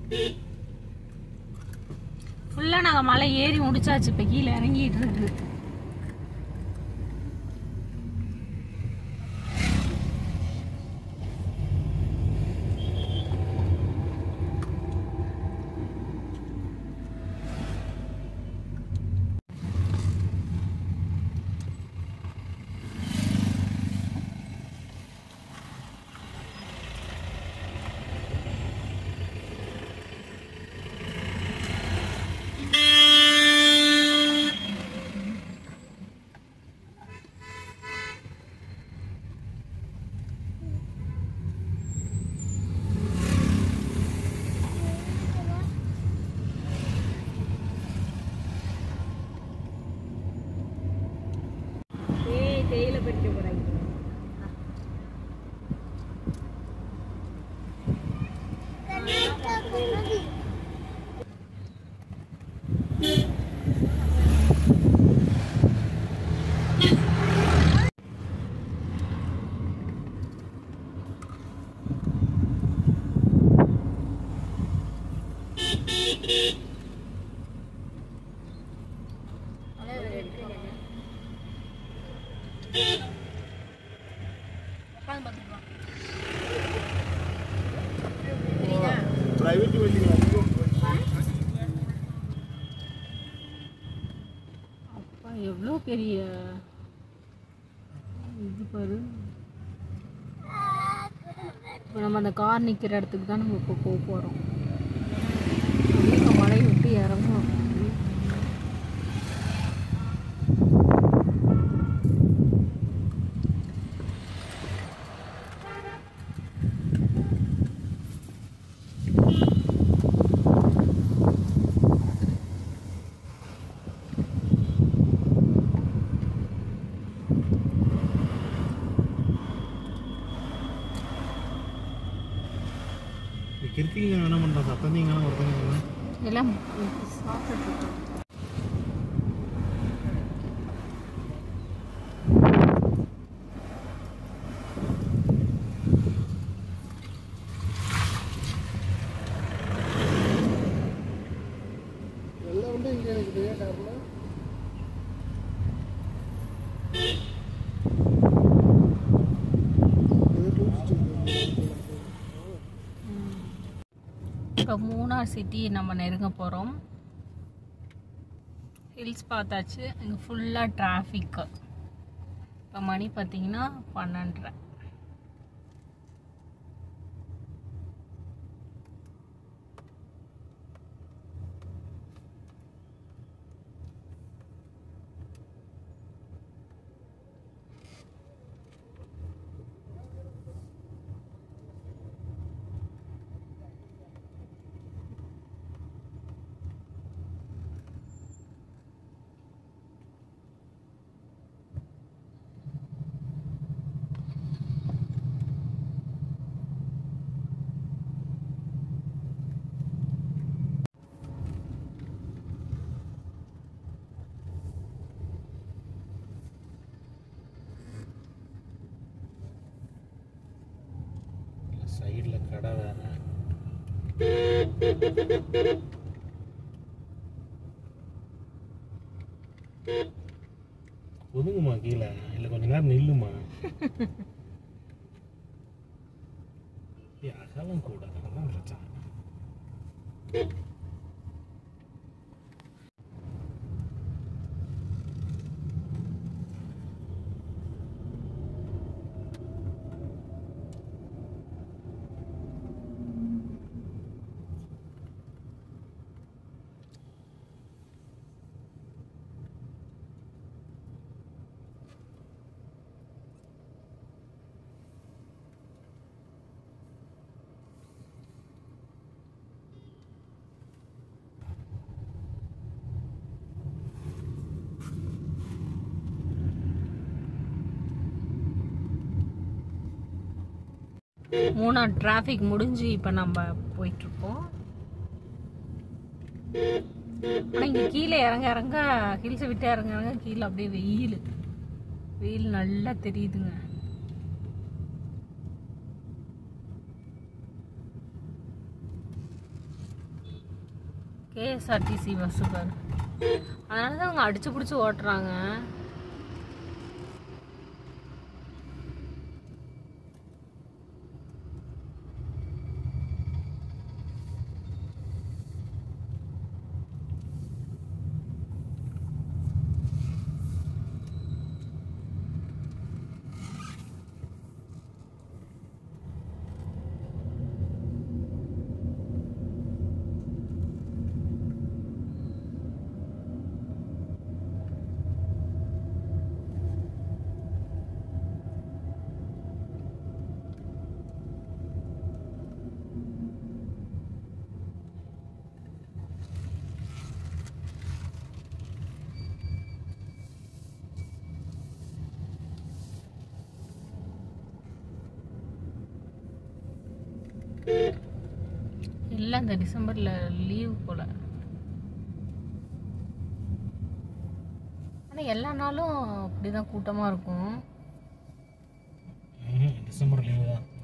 ஃபுல்லா நாங்க மலை ஏறி முடிச்சாச்சு இப்ப கீழே இறங்கிட்டு இருக்கு ஏய் தேயிலை பறிக்க போறாங்க प्राइवेट बिल्डिंग அப்பா எவ்வளோ பெரிய இது பாரு இப்போ நம்ம அந்த கார் நிற்கிற இடத்துக்கு தான் நம்ம இப்போ போக போகிறோம் மலை விட்டு இறங்கும் கிருத்திங்க என்ன பண்ணுறோம் சத்தந்தீங்கன்னா ஒருத்தங்க எல்லாம் சாப்பிட்டு எல்லாம் வந்து இங்கே இருக்குது காரணம் இப்போ மூணார் சிட்டி நம்ம நெருங்க போகிறோம் ஹில்ஸ் பார்த்தாச்சு இங்கே ஃபுல்லாக டிராஃபிக்கு இப்போ மணி பார்த்தீங்கன்னா பன்னெண்டரை சைடில் கடை வேற ஒதுங்குமா கீழே இல்லை கொஞ்ச நேரம் நில்லுமா ஏய், அகலம் கூட அதான் பிரச்சனை மூணார் டிராஃபிக் முடிஞ்சு இப்போ நம்ம போயிட்டுருக்கோம் ஆனால் இங்கே கீழே இறங்க இறங்க ஹில்ஸை விட்டு இறங்க இறங்க கீழே அப்படியே வெயில் வெயில் நல்லா தெரியுதுங்க கேஎஸ்ஆர்டிசி பஸ் பாரு அதனால தான் அவங்க அடிச்சு பிடிச்சி ஓட்டுறாங்க இல்லை இந்த டிசம்பரில் லீவ் போல ஆனால் எல்லா நாளும் அப்படிதான் கூட்டமாக இருக்கும் ம்ஹும். டிசம்பர் லீவு தான்